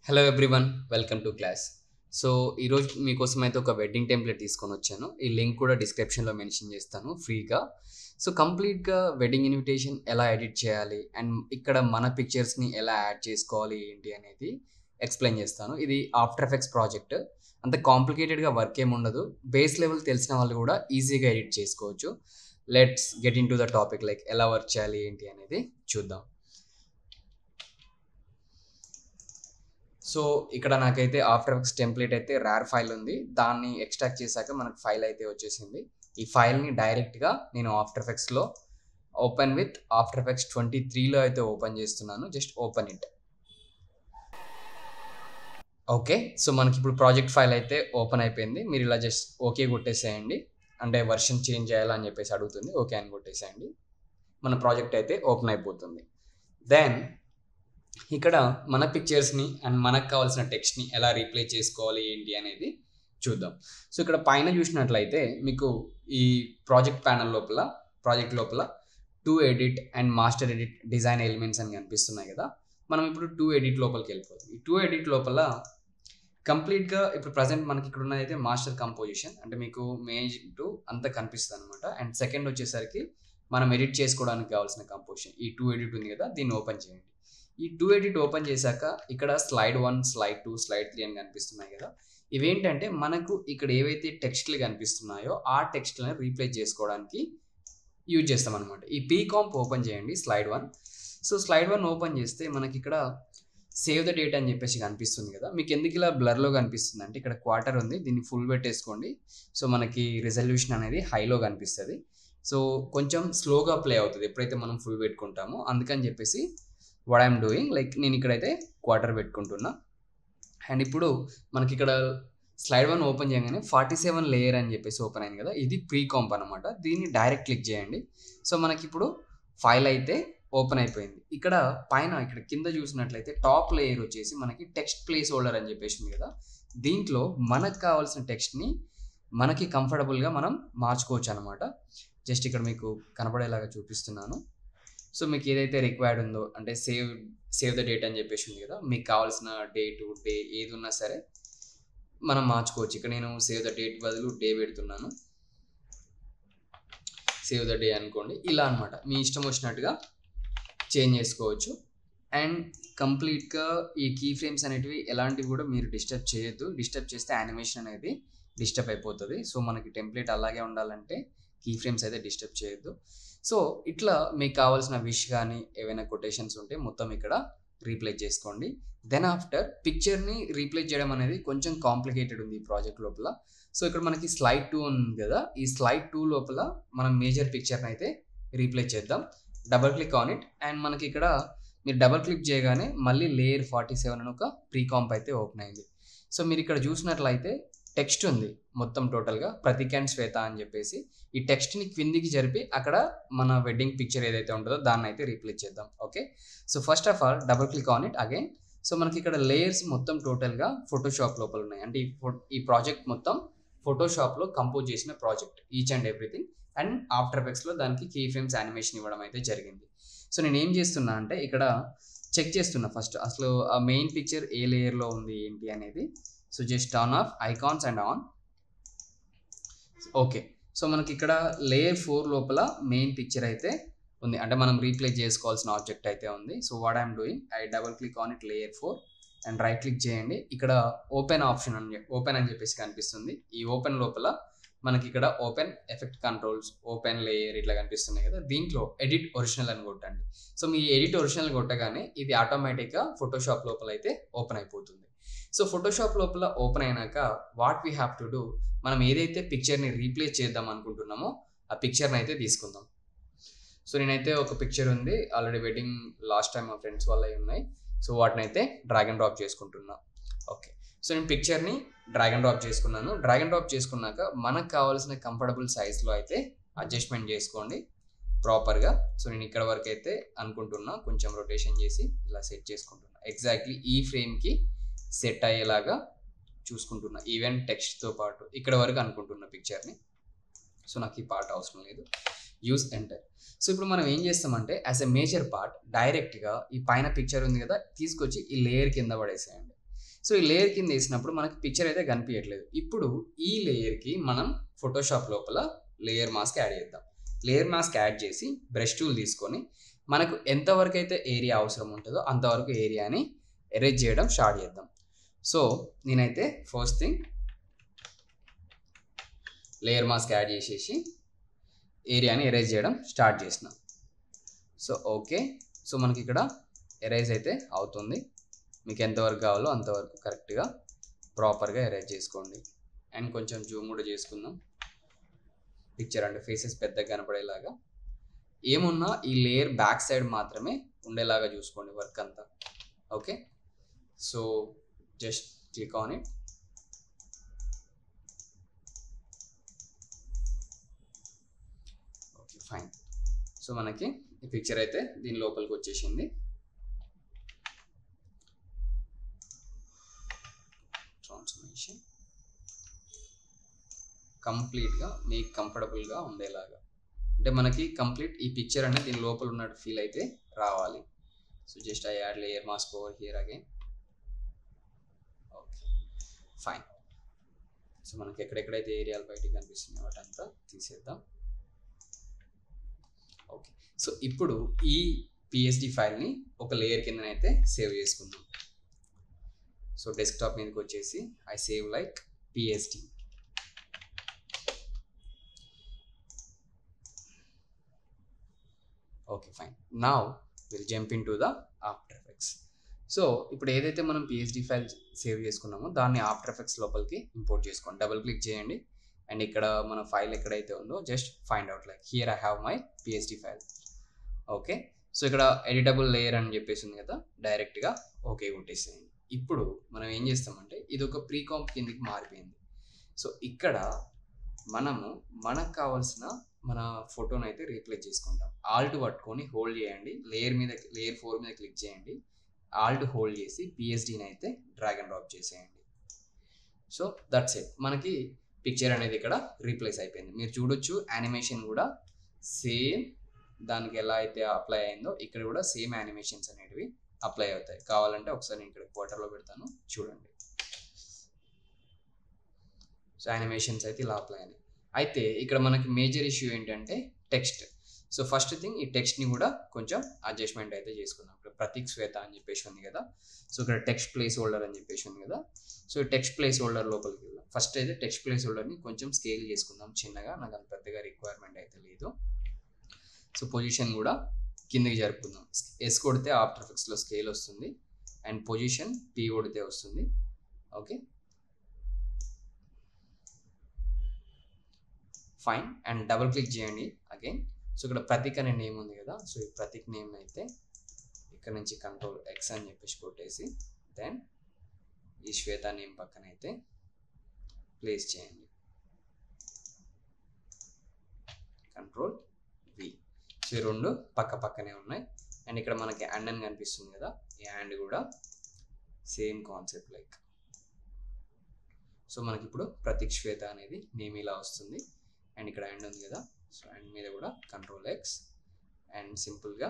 hello everyone welcome to class so ఈరోజు మీకోసం అయితే ఒక వెడ్డింగ్ టెంప్లెట్ తీసుకొని వచ్చాను ఈ లింక్ కూడా డిస్క్రిప్షన్లో మెన్షన్ చేస్తాను ఫ్రీగా సో కంప్లీట్గా వెడ్డింగ్ ఇన్విటేషన్ ఎలా ఎడిట్ చేయాలి అండ్ ఇక్కడ మన పిక్చర్స్ని ఎలా యాడ్ చేసుకోవాలి ఏంటి అనేది ఎక్స్ప్లెయిన్ చేస్తాను ఇది ఆఫ్టర్ ఎఫెక్ట్స్ ప్రాజెక్ట్ అంత కాంప్లికేటెడ్గా వర్క్ ఏమి ఉండదు బేస్ లెవెల్ తెలిసిన వాళ్ళు కూడా ఈజీగా ఎడిట్ చేసుకోవచ్చు let's get into the topic like ఎలా వర్క్ చేయాలి ఏంటి అనేది చూద్దాం సో ఇక్కడ నాకైతే ఆఫ్టర్ ఎఫెక్ట్స్ టెంప్లెట్ అయితే ర్యార్ ఫైల్ ఉంది దాన్ని ఎక్స్ట్రాక్ట్ చేశాక మనకు ఫైల్ అయితే వచ్చేసింది ఈ ఫైల్ని డైరెక్ట్గా నేను ఆఫ్టర్ ఎఫెక్ట్స్లో open with after effects twenty త్రీలో అయితే ఓపెన్ చేస్తున్నాను just open it okay so మనకి ఇప్పుడు ప్రాజెక్ట్ ఫైల్ అయితే ఓపెన్ అయిపోయింది మీరు ఇలా జస్ట్ ఓకే కొట్టేసేయండి అంటే వర్షన్ చేంజ్ చేయాలని చెప్పేసి అడుగుతుంది ఓకే అని కొట్టేసేయండి మన ప్రాజెక్ట్ అయితే ఓపెన్ అయిపోతుంది దెన్ ఇక్కడ మన పిక్చర్స్ని అండ్ మనకు కావాల్సిన టెక్స్ట్ని ఎలా రీప్లేస్ చేసుకోవాలి ఏంటి అనేది చూద్దాం సో ఇక్కడ పైన చూసినట్లయితే మీకు ఈ ప్రాజెక్ట్ ప్యానల్ లోపల ప్రాజెక్ట్ లోపల two edit and master edit design elements అని కనిపిస్తున్నాయి కదా మనం ఇప్పుడు టూ ఎడిట్ లోపలికి వెళ్ళిపోతాం ఈ టూ ఎడిట్ లోపల కంప్లీట్గా ఇప్పుడు ప్రజెంట్ మనకి ఇక్కడ ఉన్నది అయితే మాస్టర్ కంపోజిషన్ అంటే మీకు మెయిన్ టు అంతా కనిపిస్తుంది అనమాట అండ్ సెకండ్ వచ్చేసరికి మనం ఎడిట్ చేసుకోవడానికి కావాల్సిన కంపోజిషన్ ఈ టూ ఎడిట్ ఉంది కదా దీన్ని ఓపెన్ చేయండి ఈ టూ ఎడిట్ ఓపెన్ చేశాక ఇక్కడ slide one slide two slide three అని కనిపిస్తున్నాయి కదా ఇవేంటంటే మనకు ఇక్కడ ఏవైతే టెక్స్ట్లు కనిపిస్తున్నాయో ఆ టెక్స్ట్లను రీప్లేస్ చేసుకోవడానికి యూజ్ చేస్తాం అనమాట ఈ పీ కాంప్ ఓపెన్ చేయండి slide one so slide one open చేస్తే మనకి ఇక్కడ సేవ్ ద డేట్ అని చెప్పేసి కనిపిస్తుంది కదా మీకు ఎందుకు ఇలా బ్లర్లో కనిపిస్తుంది అంటే ఇక్కడ క్వార్టర్ ఉంది దీన్ని ఫుల్ పెట్టేసుకోండి సో మనకి రిజల్యూషన్ అనేది హైలో కనిపిస్తుంది సో కొంచెం స్లోగా ప్లే అవుతుంది ఎప్పుడైతే మనం ఫుల్ పెట్టుకుంటామో అందుకని చెప్పేసి వాట్ ఐఎమ్ డూయింగ్ లైక్ నేను ఇక్కడైతే క్వార్టర్ పెట్టుకుంటున్నా అండ్ ఇప్పుడు మనకి ఇక్కడ స్లైడ్ వన్ ఓపెన్ చేయగానే ఫార్టీ సెవెన్ లేయర్ అని చెప్పేసి ఓపెన్ అయింది కదా ఇది ప్రీ కాంప్ అనమాట దీన్ని డైరెక్ట్ క్లిక్ చేయండి సో మనకి ఇప్పుడు ఫైల్ అయితే ఓపెన్ అయిపోయింది ఇక్కడ పైన ఇక్కడ కింద చూసినట్లయితే టాప్ లేయర్ వచ్చేసి మనకి టెక్స్ట్ ప్లేస్ హోల్డర్ అని చెప్పేసి ఉంది కదా దీంట్లో మనకు కావాల్సిన టెక్స్ట్ని మనకి కంఫర్టబుల్గా మనం మార్చుకోవచ్చు అనమాట జస్ట్ ఇక్కడ మీకు కనపడేలాగా చూపిస్తున్నాను సో మీకు ఏదైతే రిక్వైర్డ్ ఉందో అంటే సేవ్ సేవ్ ద డేట్ అని చెప్పేసి ఉంది కదా మీకు కావాల్సిన డేట్ డే ఏది ఉన్నా సరే మనం మార్చుకోవచ్చు ఇక్కడ నేను సేవ్ ద డేట్ బదులు డే పెడుతున్నాను సేవ్ ద డే అనుకోండి ఇలా అనమాట మీ ఇష్టం వచ్చినట్టుగా చేంజ్ చేసుకోవచ్చు అండ్ కంప్లీట్గా ఈ కీ ఫ్రేమ్స్ అనేటివి ఎలాంటివి కూడా మీరు డిస్టర్బ్ చేయొద్దు డిస్టర్బ్ చేస్తే యానిమేషన్ అనేది డిస్టర్బ్ అయిపోతుంది సో మనకి టెంప్లెట్ అలాగే ఉండాలంటే కీ ఫ్రేమ్స్ అయితే డిస్టర్బ్ చేయొద్దు సో ఇట్లా మీకు కావాల్సిన విష్ కానీ ఏవైనా కొటేషన్స్ ఉంటే మొత్తం ఇక్కడ రీప్లేస్ చేసుకోండి దెన్ ఆఫ్టర్ పిక్చర్ని రీప్లేస్ చేయడం అనేది కొంచెం కాంప్లికేటెడ్ ఉంది ఈ ప్రాజెక్ట్ లోపల సో ఇక్కడ మనకి స్లైడ్ టూ ఉంది కదా ఈ స్లైడ్ టూ లోపల మనం మేజర్ పిక్చర్ని అయితే రీప్లేస్ చేద్దాం double click on it and మనకి ఇక్కడ మీరు డబల్ క్లిక్ చేయగానే మళ్ళీ లేయర్ ఫార్టీ సెవెన్ అని ఒక ప్రీ కాంప్ అయితే ఓపెన్ అయింది సో మీరు ఇక్కడ చూసినట్లయితే టెక్స్ట్ ఉంది మొత్తం టోటల్గా ప్రతిక్ అండ్ శ్వేత అని చెప్పేసి ఈ టెక్స్ట్ని క్రిందికి జరిపి అక్కడ మన వెడ్డింగ్ పిక్చర్ ఏదైతే ఉంటుందో దాన్ని అయితే రీప్లేస్ చేద్దాం okay so first of all double click on it again so మనకి ఇక్కడ లేయర్స్ మొత్తం టోటల్గా ఫోటోషాప్ లోపల ఉన్నాయి అంటే ఈ ఫో ఈ ప్రాజెక్ట్ మొత్తం ఫోటోషాప్లో కంపోజ్ చేసిన project each and everything and after ఎఫెక్ట్స్లో దానికి కీ ఫ్రేమ్స్ యానిమేషన్ ఇవ్వడం అయితే జరిగింది సో నేను ఏం చేస్తున్నా అంటే ఇక్కడ చెక్ చేస్తున్నా ఫస్ట్ అసలు ఆ మెయిన్ పిక్చర్ ఏ లేయర్లో ఉంది ఏంటి అనేది so just on off icons and on okay so మనకి ఇక్కడ లేయర్ ఫోర్ లోపల మెయిన్ పిక్చర్ అయితే ఉంది అంటే మనం రీప్లేస్ చేసుకోవాల్సిన ఆబ్జెక్ట్ అయితే ఉంది so what I'm doing I double click on it layer four and right click చేయండి ఇక్కడ ఓపెన్ ఆప్షన్ అని ఓపెన్ అని చెప్పేసి కనిపిస్తుంది ఈ ఓపెన్ లోపల మనకి ఇక్కడ open effect controls open layer ఇట్లా కనిపిస్తున్నాయి కదా దీంట్లో ఎడిట్ ఒరిజినల్ అని కొట్టండి సో మీ ఎడిట్ ఒరిజినల్ కొట్టగానే ఇది ఆటోమేటిక్గా ఫోటోషాప్ లోపల అయితే ఓపెన్ అయిపోతుంది సో ఫోటోషాప్ లోపల ఓపెన్ అయినాక what we have to do మనం ఏదైతే పిక్చర్ని రీప్లేస్ చేద్దాం అనుకుంటున్నామో ఆ పిక్చర్ని అయితే తీసుకుందాం సో నేనైతే ఒక పిక్చర్ ఉంది ఆల్రెడీ వెడ్డింగ్ లాస్ట్ టైం మా ఫ్రెండ్స్ వల్ల ఉన్నాయి సో వాటిని అయితే డ్రాగ్ అండ్ డ్రాప్ చేసుకుంటున్నా ఓకే సో నేను పిక్చర్ని డ్రాగ్ అండ్ డ్రాప్ చేసుకున్నాను డ్రాగ్ అండ్ డ్రాప్ చేసుకున్నాక మనకు కావాల్సిన కంఫర్టబుల్ సైజ్లో అయితే అడ్జస్ట్మెంట్ చేసుకోండి ప్రాపర్గా సో నేను ఇక్కడ వరకు అయితే అనుకుంటున్నా కొంచెం రొటేషన్ చేసి ఇలా సెట్ చేసుకుంటున్నా ఎగ్జాక్ట్లీ ఈ ఫ్రేమ్కి సెట్ అయ్యేలాగా చూసుకుంటున్నా ఈవెన్ టెక్స్ట్తో పాటు ఇక్కడ వరకు అనుకుంటున్నా పిక్చర్ని సో నాకు ఈ పార్ట్ అవసరం లేదు యూస్ ఎంటర్ సో ఇప్పుడు మనం ఏం చేస్తామంటే యాజ్ ఎ మేజర్ పార్ట్ డైరెక్ట్గా ఈ పైన పిక్చర్ ఉంది కదా తీసుకొచ్చి ఈ లేయర్ కింద పడేసేయండి సో ఈ లేయర్ కింద వేసినప్పుడు మనకి పిక్చర్ అయితే కనిపించట్లేదు ఇప్పుడు ఈ లేయర్కి మనం ఫోటోషాప్ లోపల లేయర్ మాస్క్ యాడ్ చేద్దాం లేయర్ మాస్క్ యాడ్ చేసి బ్రష్ టూల్ తీసుకొని మనకు ఎంతవరకు అయితే ఏరియా అవసరం ఉంటుందో అంతవరకు ఏరియాని ఎరేజ్ చేయడం స్టార్ట్ చేద్దాం సో నేనైతే first thing layer mask add చేసేసి ఏరియాని ఎరేజ్ చేయడం స్టార్ట్ చేసిన సో ఓకే సో మనకి ఇక్కడ ఎరేజ్ అయితే అవుతుంది మీకు ఎంతవరకు కావాలో అంతవరకు కరెక్ట్గా ప్రాపర్గా ఎరేజ్ చేసుకోండి అండ్ కొంచెం జూమ్ కూడా చేసుకుందాం పిక్చర్ అంటే ఫేసెస్ పెద్దగా కనపడేలాగా ఏమున్నా ఈ లేయర్ బ్యాక్ సైడ్ మాత్రమే ఉండేలాగా చూసుకోండి వర్క్ అంతా okay so just click on it okay fine so మనకి ఈ పిక్చర్ అయితే దీని లోపలికి వచ్చేసింది ట్రాన్స్ఫర్మేషన్ కంప్లీట్గా మీకు కంఫర్టబుల్గా ఉండేలాగా అంటే మనకి కంప్లీట్ ఈ పిక్చర్ అనేది దీని లోపల ఉన్నట్టు ఫీల్ అయితే రావాలి so just I add layer mask over here again okay fine so మనకి ఎక్కడెక్కడైతే ఏరియాలు బయటికి కనిపిస్తున్నాయో వాటంతా తీసేద్దాం ఓకే సో ఇప్పుడు ఈ పిఎస్డి ఫైల్ని ఒక లేయర్ కిందనైతే సేవ్ చేసుకుందాం సో డెస్క్టాప్ మీదకి వచ్చేసి I save like PSD okay fine now will jump into the after effects so ఇప్పుడు ఏదైతే మనం పిఎస్డి ఫైల్ సేవ్ చేసుకున్నామో దాన్ని ఆఫ్టర్ ఎఫెక్ట్స్ లోపలికి ఇంపోర్ట్ చేసుకోండి డబుల్ క్లిక్ చేయండి అండ్ ఇక్కడ మన ఫైల్ ఎక్కడైతే ఉందో just find out like here I have my PSD file okay so ఇక్కడ ఎడిటబుల్ లేయర్ అని చెప్పేసి ఉంది కదా డైరెక్ట్గా ఓకే కొట్టేసేయండి ఇప్పుడు మనం ఏం చేస్తామంటే ఇది ఒక ప్రీ కాంప్ కిందకి మారిపోయింది సో ఇక్కడ మనము మనకు కావాల్సిన మన ఫోటోని అయితే రీప్లేస్ చేసుకుంటాం ఆల్ట్ పట్టుకొని హోల్డ్ చేయండి లేయర్ మీద లేయర్ ఫోర్ మీద క్లిక్ చేయండి ఆల్ట్ హోల్డ్ చేసి పిఎస్డీని అయితే డ్రాగ్ అండ్ డ్రాప్ చేసేయండి సో దట్స్ ఇట్ మనకి పిక్చర్ అనేది ఇక్కడ రీప్లేస్ అయిపోయింది మీరు చూడొచ్చు యానిమేషన్ కూడా సేమ్ దానికి ఎలా అయితే అప్లై అయిందో ఇక్కడ కూడా సేమ్ యానిమేషన్స్ అనేటివి అప్లై అవుతాయి కావాలంటే ఒకసారి నేను ఇక్కడ క్వార్టర్లో పెడతాను చూడండి సో యానిమేషన్స్ అయితే ఇలా అప్లై అయినాయి అయితే ఇక్కడ మనకి మేజర్ ఇష్యూ ఏంటంటే టెక్స్ట్ సో ఫస్ట్ థింగ్ ఈ టెక్స్ట్ని కూడా కొంచెం అడ్జస్ట్మెంట్ అయితే చేసుకుందాం ఇక్కడ ప్రతీక్ శ్వేత అని చెప్పేసి ఉంది కదా సో ఇక్కడ టెక్స్ట్ ప్లేస్ హోల్డర్ అని చెప్పేసి ఉంది కదా సో టెక్స్ట్ ప్లేస్ హోల్డర్ లోపలికి వెళ్దాం ఫస్ట్ అయితే టెక్స్ట్ ప్లేస్ హోల్డర్ని కొంచెం స్కేల్ చేసుకుందాం చిన్నగా నాకు అంత పెద్దగా రిక్వైర్మెంట్ అయితే లేదు సో పొజిషన్ కూడా కిందకి జరుపుకుందాం ఎస్ కొడితే ఆఫ్టర్ ఎఫెక్ట్స్లో స్కేల్ వస్తుంది అండ్ పొజిషన్ పీ కొడితే వస్తుంది okay fine and double click చేయండి అగైన్ సో ఇక్కడ ప్రతీక్ అనే నేమ్ ఉంది కదా సో ఈ ప్రతీక్ నేమ్ అయితే ఇక్కడ నుంచి కంట్రోల్ ఎక్స్ అని చెప్పేసి కొట్టేసి దెన్ ఈ శ్వేత నేమ్ పక్కన అయితే ప్లేస్ చేయండి కంట్రోల్ వి సో ఈ రెండు పక్క పక్కనే ఉన్నాయి అండ్ ఇక్కడ మనకి హ్యాండ్ అని కనిపిస్తుంది కదా ఈ హ్యాండ్ కూడా సేమ్ కాన్సెప్ట్ లైక్ సో మనకి ఇప్పుడు ప్రతీక్ శ్వేత అనేది నేమ్ ఇలా వస్తుంది అండ్ ఇక్కడ హ్యాండ్ ఉంది కదా సో హ్యాండ్ మీద కూడా కంట్రోల్ ఎక్స్ అండ్ సింపుల్గా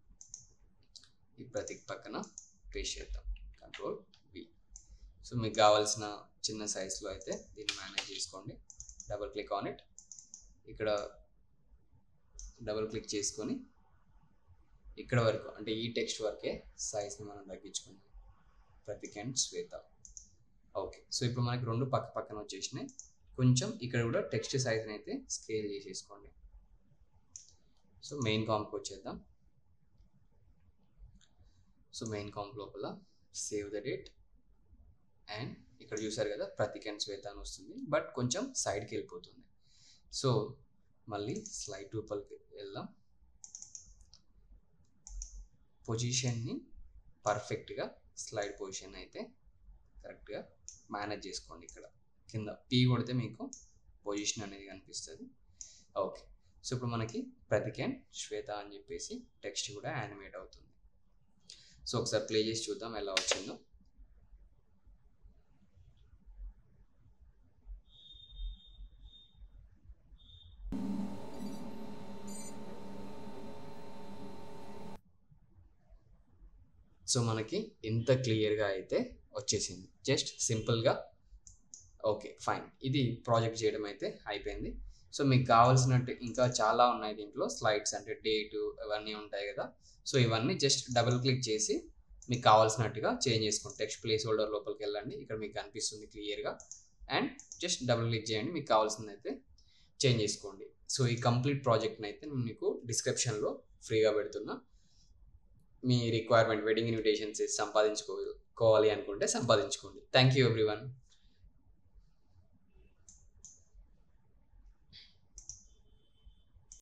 ఈ ప్రతీక్ పక్కన పేస్ట్ చేద్దాం కంట్రోల్ వి సో మీకు కావాల్సిన చిన్న సైజులో అయితే దీన్ని మేనేజ్ చేసుకోండి డబుల్ క్లిక్ ఆన్ ఇట్ ఇక్కడ డబుల్ క్లిక్ చేసుకొని ఇక్కడ వరకు అంటే ఈ టెక్స్ట్ వరకే సైజ్ని మనం తగ్గించుకుందాం Prateek and Shweta okay so ఇప్పుడు మనకి రెండు పక్క పక్కన వచ్చేసినాయి కొంచెం ఇక్కడ కూడా టెక్స్ట్ సైజ్ని అయితే స్కేల్ చేసేసుకోండి సో మెయిన్ కాంప్కి వచ్చేద్దాం సో మెయిన్ కాంప్ లోపల సేవ్ ద డేట్ అండ్ ఇక్కడ చూసారు కదా ప్రతిక్ అండ్ శ్వేత అని వస్తుంది బట్ కొంచెం సైడ్కి వెళ్ళిపోతుంది సో మళ్ళీ స్లైడ్ లోపలికి వెళ్దాం పొజిషన్ని పర్ఫెక్ట్గా స్లైడ్ పొజిషన్ అయితే కరెక్ట్గా మేనేజ్ చేసుకోండి ఇక్కడ కింద పీ కొడితే మీకు పొజిషన్ అనేది కనిపిస్తుంది ఓకే సో ఇప్పుడు మనకి ప్రతికెన్ శ్వేత అని చెప్పేసి టెక్స్ట్ కూడా యానిమేట్ అవుతుంది సో ఒకసారి ప్లే చేసి చూద్దాం ఎలా వచ్చిందో సో మనకి ఎంత క్లియర్గా అయితే వచ్చేసింది జస్ట్ సింపుల్గా ఓకే ఫైన్ ఇది ప్రాజెక్ట్ చేయడం అయితే అయిపోయింది సో మీకు కావాల్సినట్టు ఇంకా చాలా ఉన్నాయి దీంట్లో స్లైడ్స్ అంటే డేటు అవన్నీ ఉంటాయి కదా సో ఇవన్నీ జస్ట్ డబుల్ క్లిక్ చేసి మీకు కావాల్సినట్టుగా చేంజ్ చేసుకోండి టెక్స్ట్ ప్లేస్ హోల్డర్ లోపలికి వెళ్ళండి ఇక్కడ మీకు కనిపిస్తుంది క్లియర్గా అండ్ జస్ట్ డబుల్ క్లిక్ చేయండి మీకు కావాల్సింది అయితే చేంజ్ చేసుకోండి సో ఈ కంప్లీట్ ప్రాజెక్ట్ని అయితే నేను మీకు డిస్క్రిప్షన్లో ఫ్రీగా పెడుతున్నా మీ రిక్వైర్మెంట్ వెడ్డింగ్ ఇన్విటేషన్స్ సంపాదించుకోవాలి అనుకుంటే సంపాదించుకోండి థ్యాంక్ యూ ఎవ్రీవన్